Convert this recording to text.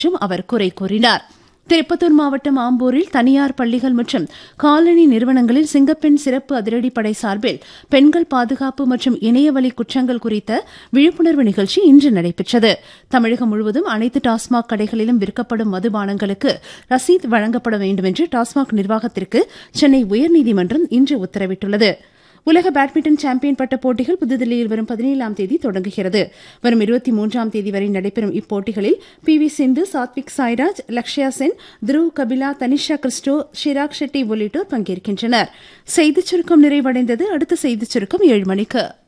என்றும் அவர் குறை கூறினார் திருப்பத்தூர் மாவட்டம் ஆம்பூரில் தனியார் பள்ளிகள் மற்றும் காலனி நிறுவனங்களில் சிங்கப்பெண் சிறப்பு அதிரடிப்படை சார்பில் பெண்கள் பாதுகாப்பு மற்றும் இணையவழி குற்றங்கள் குறித்த விழிப்புணர்வு நிகழ்ச்சி இன்று நடைபெற்றது தமிழகம் முழுவதும் அனைத்து டாஸ்மாக் கடைகளிலும் விற்கப்படும் மதுபானங்களுக்கு ரசீது வழங்கப்பட வேண்டும் என்று டாஸ்மாக் நிர்வாகத்திற்கு சென்னை உயர்நீதிமன்றம் இன்று உத்தரவிட்டுள்ளது உலக பேட்மிண்டன் சாம்பியன் பட்ட போட்டிகள் புதுதில்லியில் வரும் பதினேழாம் தேதி தொடங்குகிறது வரும் இருபத்தி மூன்றாம் தேதி வரை நடைபெறும் இப்போட்டிகளில் பி வி சிந்து சாத்விக் சாய்ராஜ் லக்ஷயா சென் த்ருவ் கபிலா தனிஷா கிறிஸ்டோ ஷிராக் ஷெட்டி உள்ளிட்டோர் பங்கேற்கின்றனர் செய்திச் சுருக்கம் நிறைவடைந்தது அடுத்த செய்திச் சுருக்கம் ஏழு மணிக்கு